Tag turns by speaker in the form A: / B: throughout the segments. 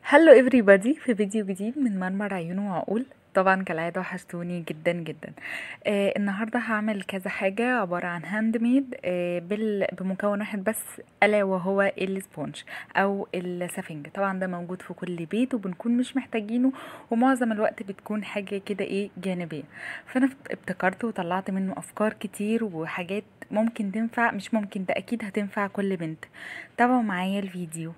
A: هلو everybody في فيديو جديد من مرمر عيون وعقول طبعا كالعادة وحشتوني جدا جدا آه النهاردة هعمل كذا حاجة عبارة عن هاند ميد آه بال... بمكون واحد بس ألا وهو السبونج أو السفنج طبعا ده موجود في كل بيت وبنكون مش محتاجينه ومعظم الوقت بتكون حاجة كده ايه جانبية فأنا ابتكرت وطلعت منه أفكار كتير وحاجات ممكن تنفع مش ممكن ده أكيد هتنفع كل بنت تابعوا معايا الفيديو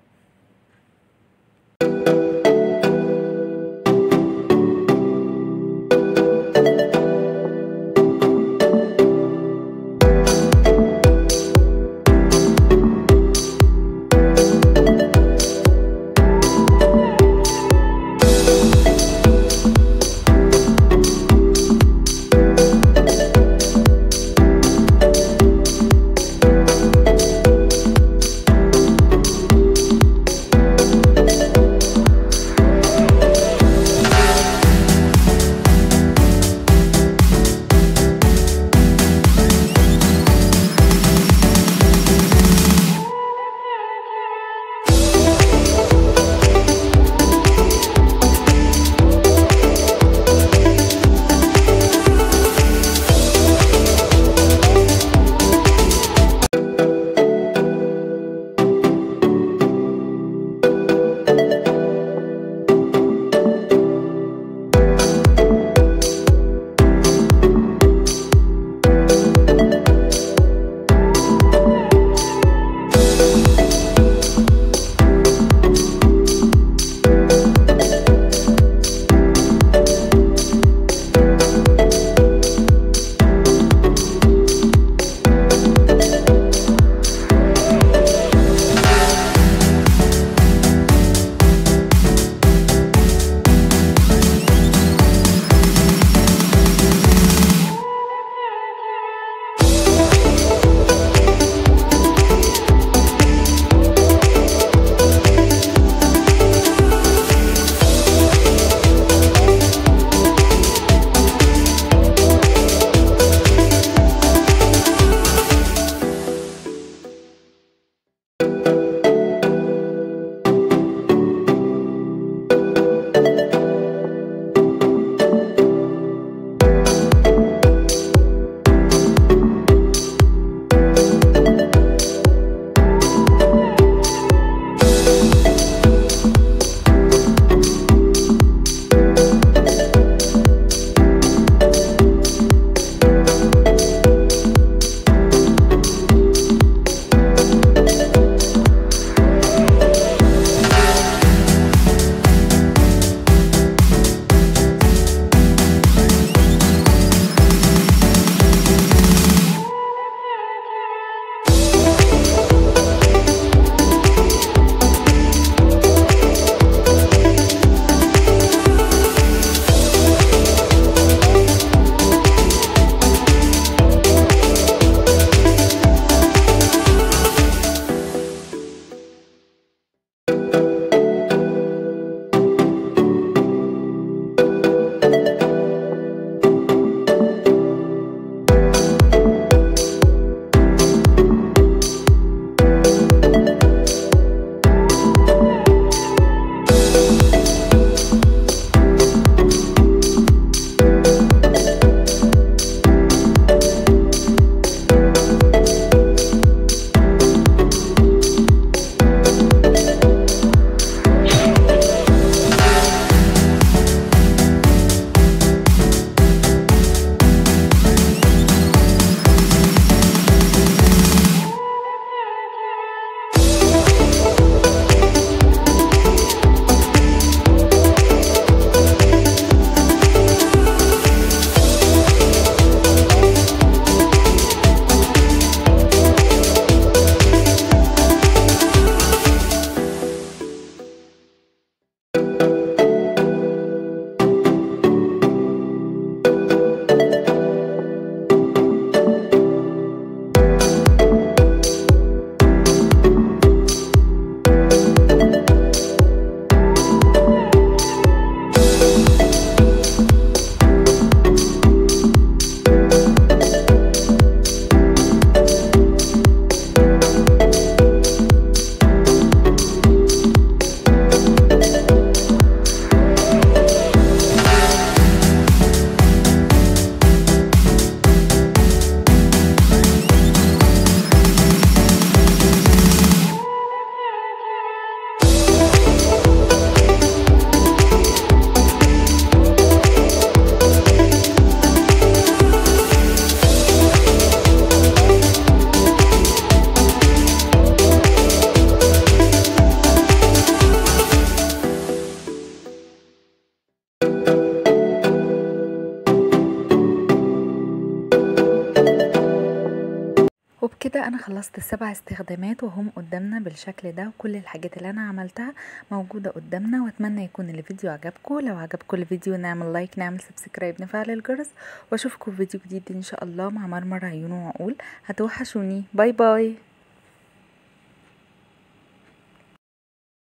A: كده انا خلصت السبع استخدامات وهم قدامنا بالشكل ده وكل الحاجات اللي انا عملتها موجودة قدامنا واتمنى يكون الفيديو عجبكم لو عجبكم الفيديو نعمل لايك نعمل سبسكرايب نفعل الجرس واشوفكم في فيديو جديد ان شاء الله مع مرمر عيون وعقول هتوحشوني باي باي